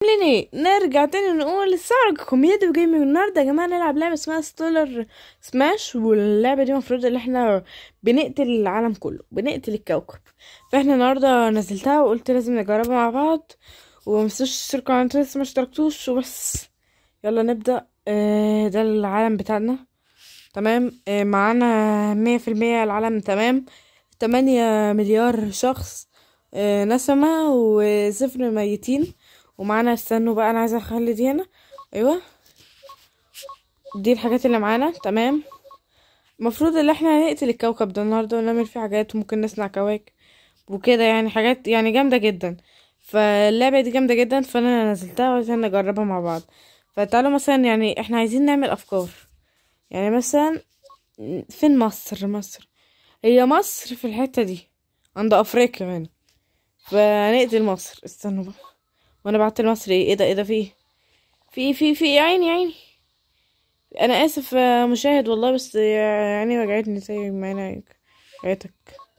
خليني نرجع تاني نقول الساعة كوميدي جيمنج النهاردة يا جماعة نلعب لعبة اسمها ستولر سماش واللعبة دي المفروض ان احنا بنقتل العالم كله بنقتل الكوكب فاحنا النهاردة نزلتها وقلت لازم نجربها مع بعض ومتنسوش تشتركوا على القناة لسه ما اشتركتوش وبس يلا نبدأ آه، ده العالم بتاعنا تمام آه، معانا مية في المية العالم تمام تمانية مليار شخص آه، نسمة وصفر ميتين ومعانا استنوا بقى انا عايزة اخلي دي هنا ايوه دي الحاجات اللي معانا تمام المفروض ان احنا هنقتل الكوكب ده النهارده ونعمل فيه حاجات وممكن نصنع كواكب وكده يعني حاجات يعني جامدة جدا فاللعبة دي جامدة جدا فانا نزلتها وعايزين نجربها مع بعض فتعالوا مثلا يعني احنا عايزين نعمل افكار يعني مثلا فين مصر مصر هي مصر في الحتة دي عند افريقيا يعني فنقتل مصر استنوا بقى وانا بعت لمصر ايه ايه ده ايه ده في في في في يا عيني يا عيني انا اسف يا مشاهد والله بس يعني وجعتني زي ما انا وجعتك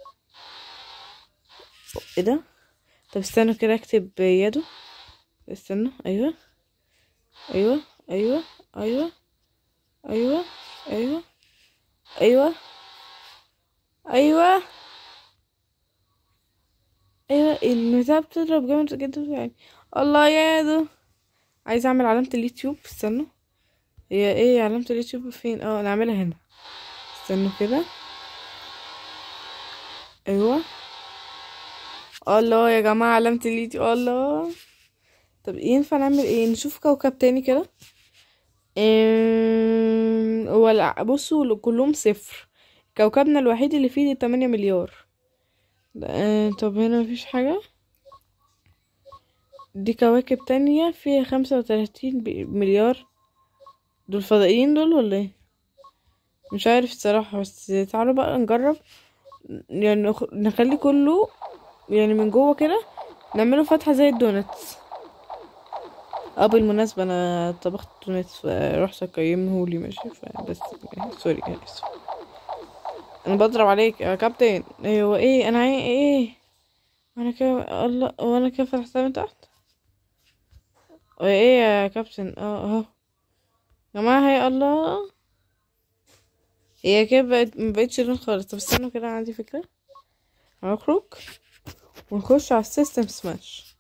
ايه ده طب استنوا كده اكتب يده استنوا ايوه ايوه ايوه ايوه ايوه ايوه ايوه ايوه ايوه البتاع بتضرب جامد جدا يعني الله يا ده عايزه اعمل علامه اليوتيوب استنوا هي ايه علامه اليوتيوب فين اه نعملها هنا استنوا كده ايوه الله يا جماعه علامه اليوتيوب الله طب ينفع نعمل ايه نشوف كوكب تاني كده إيه... ولا بصوا كلهم صفر كوكبنا الوحيد اللي فيه تمانية مليار آه، طب هنا مفيش حاجة دي كواكب تانية فيها خمسة وتلاتين مليار دول فضائيين دول ولا ايه مش عارف الصراحة بس تعالوا بقى نجرب يعني نخ- نخلي كله يعني من جوه كده نعمله فتحة زي الدونتس اه بالمناسبة انا طبخت دونتس فرحت اقيمهولي ماشي فبس سوري انا اسف انا بضرب عليك يا كابتن ايوه ايه انا عاي... ايه وانا كيف الله وانا كيف فتحتها من تحت ايه يا كابتن اه اهو يا جماعه هي الله هي كده بقت مبقتش لون خالص طب استنوا كده عندي فكره هنخرج ونخش على السيستم سماش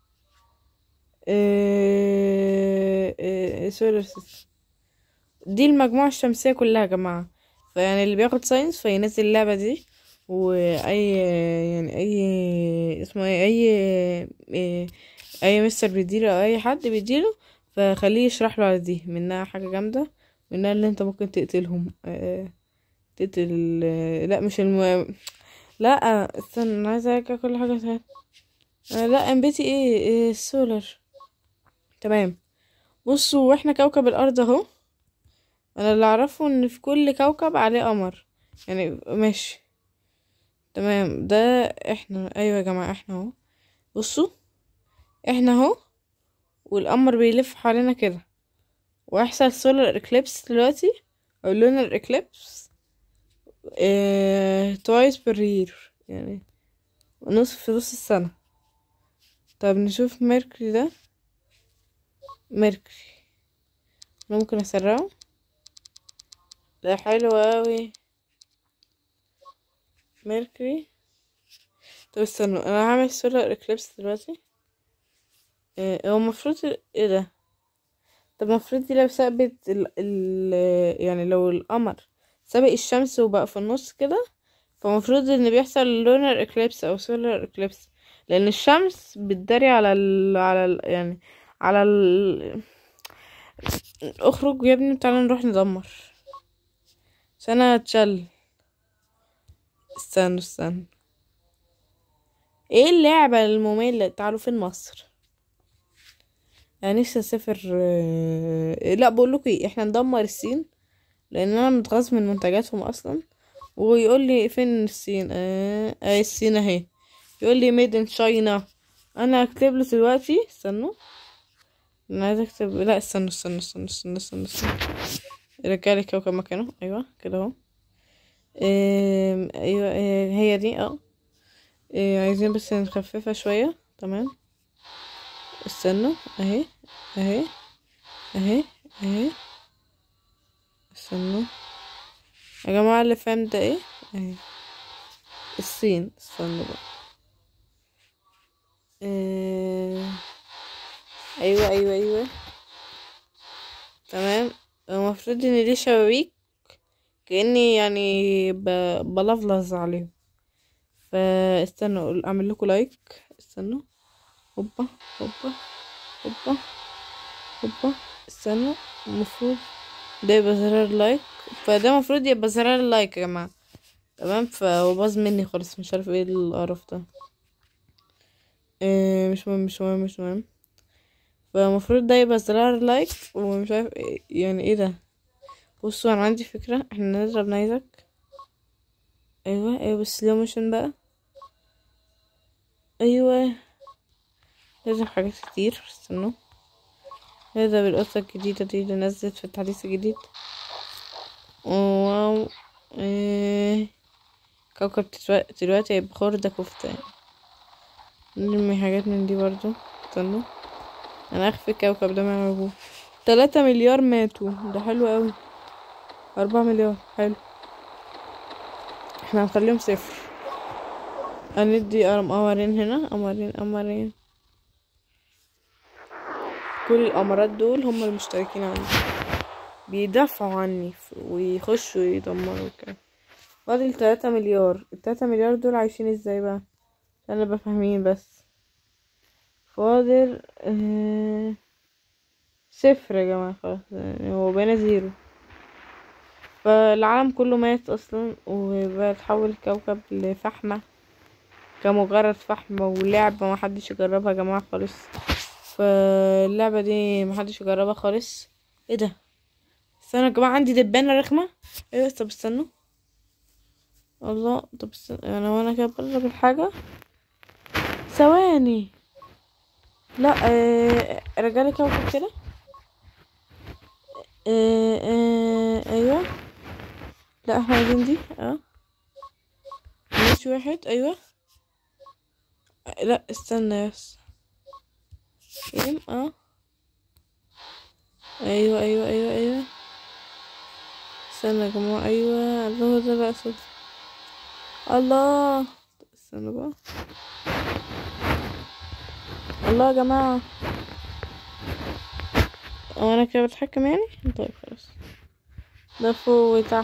ايه ايه سوري سيستم دي المجموعة الشمسية كلها يا جماعة فيعني اللي بياخد ساينس فينزل اللعبة دي واي يعني اي اسمه ايه اي اي, أي مستر بيديله او اي حد بيديله فخليه يشرح له على دي منها حاجة جامدة منها اللي انت ممكن تقتلهم اه تقتل اه لا مش الم لا استنى انا عايزة ارجع كل حاجة تاني اه لا انبتي ايه, ايه السولر تمام بصوا واحنا كوكب الارض اهو انا اللي اعرفه ان في كل كوكب عليه قمر يعني ماشي تمام ده احنا ايوه يا جماعه احنا اهو بصوا احنا اهو والقمر بيلف حوالينا كده ويحصل سولار اكليبس دلوقتي او لونر اكليبس اه... توايس بالرير يعني نص في نص السنه طب نشوف ميركوري ده ميركوري ممكن اسرعه ده حلو اوي ميركوري طب استنوا انا هعمل سولار اكليبس دلوقتي إيه هو المفروض ايه ده طب المفروض دي لو ثبت ال... ال... يعني لو القمر سابق الشمس وبقى في النص كده فالمفروض ان بيحصل لونر اكليبس او سولار اكليبس لان الشمس بتداري على ال... على ال... يعني على ال... اخرج يا ابني تعالى نروح ندمر عشان انا اتشل استنوا استنوا ايه اللعبة المملة تعالوا فين مصر يعني نفسي اسافر آه، لا بقول لكم ايه احنا ندمر الصين لان انا متغاظ من منتجاتهم اصلا ويقول لي فين الصين اه آه، الصين اهي يقول لي ميد ان تشاينا انا هكتب له دلوقتي استنوا انا عايزه اكتب لا استنوا استنوا استنوا استنوا استنوا, استنوا. رجع لي كوكب مكانه ايوه كده اهو آم، ايوه آه، هي دي اه آه، عايزين بس نخففها شويه تمام استنوا اهي اهي اهي اهي استنوا يا جماعة اللي فاهم ده ايه اهي الصين استنوا بقى اه... ايوه ايوه ايوه تمام المفروض ان دي شبابيك كأني يعني ب... بلفلز عليهم فاستنوا اعمل لكم لايك استنوا هوبا هوبا هوبا هوبا استنوا المفروض ده يبقى زرار لايك فده المفروض يبقى زرار اللايك يا جماعة تمام فهو باظ مني خالص مش عارف ايه القرف ده إيه مش مهم مش مهم مش مهم فالمفروض ده يبقى زرار لايك ومش عارف إيه يعني ايه ده بصوا انا عندي فكرة احنا نضرب نايزك ايوه ايوه بالسلو موشن بقى ايوه لازم حاجات كتير استنوا هذا بالقصة الجديدة دي اللي نزلت في التحديث الجديد واو ايه كوكب تتوا- دلوقتي هيبقى خردة كفتة نرمي حاجات من دي برضو استنوا انا اخفي الكوكب ده ما يعرفوه تلاتة مليار ماتوا ده حلو اوي أربعة مليار حلو احنا هنخليهم صفر هندي قرم قمرين هنا قمرين قمرين كل القمرات دول هم المشتركين عندي بيدافعوا عني ف- ويخشوا يدمروا كده فاضل تلاتة مليار التلاتة مليار دول عايشين ازاي بقى عشان نبقى فاهمين بس فاضل اه صفر يا جماعة خلاص يعني هو بقينا زيرو فالعالم كله مات اصلا وبقى تحول الكوكب لفحمة كمجرد فحمة ولعبة محدش يجربها يا جماعة خالص فاللعبة دي محدش يجربها خالص ايه ده استنى يا جماعة عندي دبانة رخمة ايوه طب استنوا الله طب استنى انا وانا كده بجرب الحاجة ثواني لا آه رجالي كوكب كده آه آه ايوه لا احنا عايزين دي اه ماشي واحد ايوه لا استنى بس ايم اه ايوه ايوه ايوه ايوه استنى يا جماعة ايوه الله ده بقى صوت الله استنى بقى الله يا جماعة هو انا كده بتحكم يعني طيب خلاص ده فوق وتحت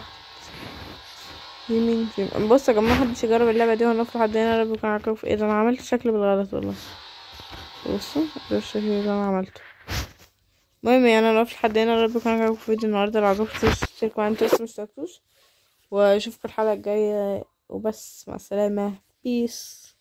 يمين شمال بص يا جماعة محدش يجرب اللعبة دي وانا في حد هنا رب يكون عارف في ايه ده انا عملت شكل بالغلط والله بصوا ده الشكل اللي انا عملته المهم يعني انا في حد هنا رب يكون عجبكم في فيديو النهارده لو عجبكم تشتركوا معايا انتوا لسه مشتركتوش واشوفكم الحلقة الجاية وبس مع السلامة بيس